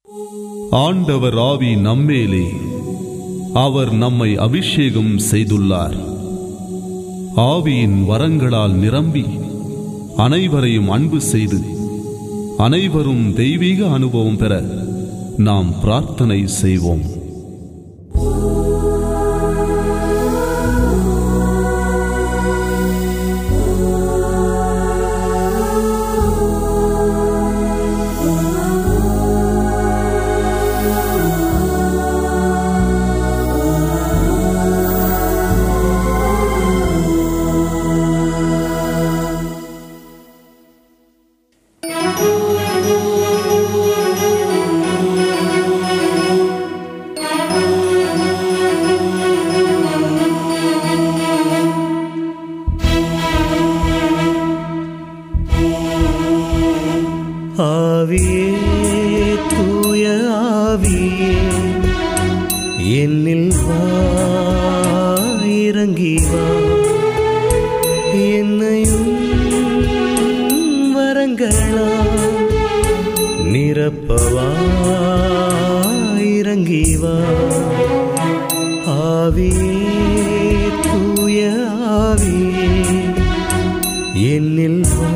ஆண்டவர் ஆவி நம்மேலே அவர் நம்மை அபிஷேகம் செய்துள்ளார் ஆவியின் வரங்களால் நிரம்பி அனைவரையும் அன்பு செய்து அனைவரும் தெய்வீக அனுபவம் பெற நாம் பிரார்த்தனை செய்வோம் ஆவியே தூய ஆவியே என்னில் வா இறங்கி வா என்னையும் வரங்களா நிரப்பவா இறங்கி வா ஆவியே தூய ஆவியே என்னில் வா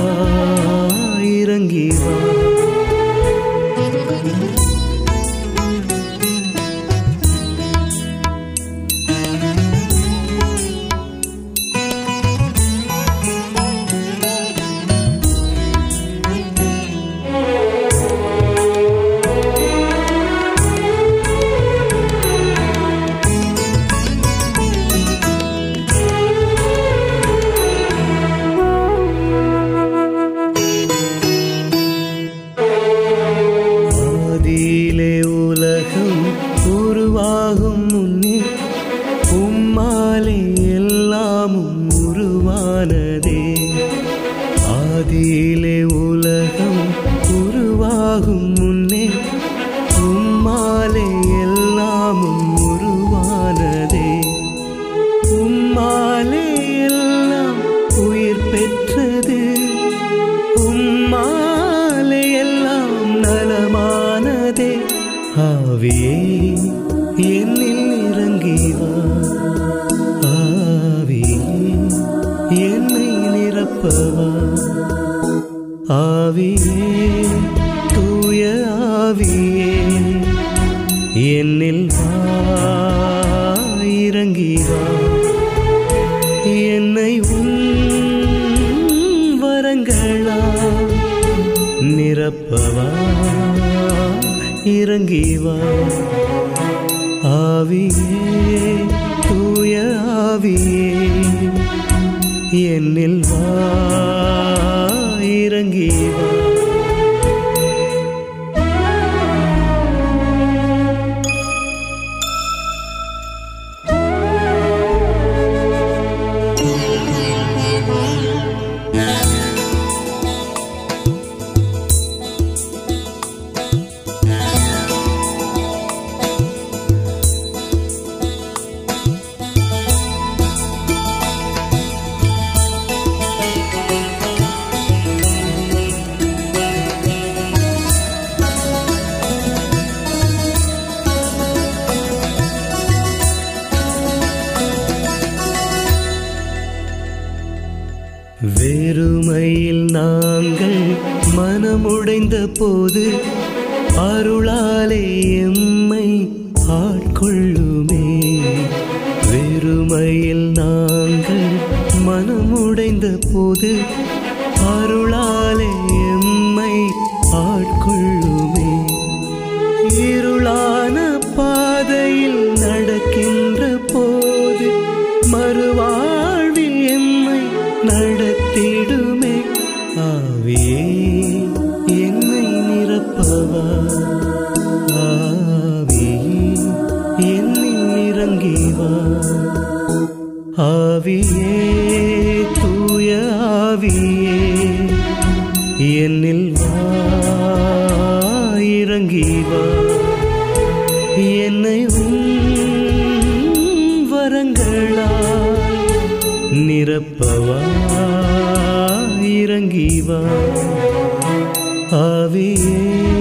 இறங்கி வா ஆதியிலே உலகம் உருவாகும் முன்னே உம்மாலே எல்லாமும் உருவானதே ஆதியிலே உலகம் உருவாகும் முன்னே உம்மாலே எல்லாமும் உருவானதே உம்மாலே எல்லாம் உயிர் பெற்றது உம்மாலே எல்லாம் நலமானதே ஆவியே என்னில் இறங்கி வா ஆவியே என்னை நிரப்பவா ஆவியே தூய ஆவியே என்னில் வா இறங்கி வா என்னை உன் வரங்களா நிரப்பவா இறங்கி வா ஆவியே தூய ஆவியே என்னில் வா இறங்கி வா வெறுமையில் நாங்கள் மனமுடைந்த போது அருளாலே எம்மை ஆட்கொள்ளுமே வெறுமையில் நாங்கள் மனமுடைந்த போது அருளாலே எம்மை ஆட்கொள்ளுமே இருளான பாதையில் நடக்கின்ற போது மறுவாழ்வில் எம்மை நடத்திடுமே ஆவியே என்னை நிரப்பவா ஆவியே என்னில் இறங்கி வா ஆவியே தூய ஆவியே என்னில் வா இறங்கி வா என்னை உன் வரங்களால் நிரப்பவா இறங்கி வா ஆவியே